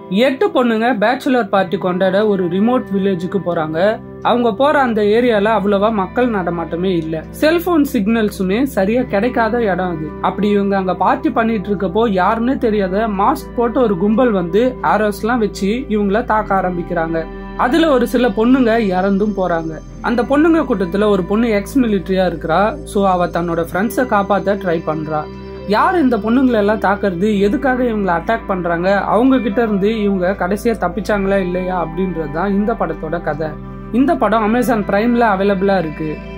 எட்டு பொண்ணுங்க bachelor party கொண்டாட ஒரு ரிமோட் வில்லேஜுக்கு போறாங்க அவங்க போற அந்த ஏரியால அவ்வளவா மக்கள் நடமாட்டமே இல்ல செல்போன் சிக்னல்ஸுமே சரியா கிடைக்காத இடம் அது அப்படி இவங்க அங்க பார்ட்டி பண்ணிட்டு இருக்கப்போ யாருன்னே தெரியாத மாஸ்க் போட்டு ஒரு கும்பல் வந்து ஆரோஸ் எல்லாம் வச்சு இவங்கள தாக்க ஆரம்பிக்கிறாங்க அதுல ஒரு சில பொண்ணுங்க இறந்தும் போறாங்க அந்த பொண்ணுங்க கூட்டத்துல ஒரு பொண்ணு எக்ஸ் மிலிட்டரியா இருக்கிறா சோ அவ தன்னோட ஃப்ரெண்ட்ஸை காப்பாத்த ட்ரை பண்றா யார் இந்த பொண்ணுங்களை எல்லாம் தாக்குறது எதுக்காக இவங்களை அட்டாக் பண்றாங்க அவங்க கிட்ட இருந்து இவங்க கடைசியா தப்பிச்சாங்களா இல்லையா அப்படின்றது தான் இந்த படத்தோட கதை இந்த படம் அமேசான் பிரைம்ல அவைலபிளா இருக்கு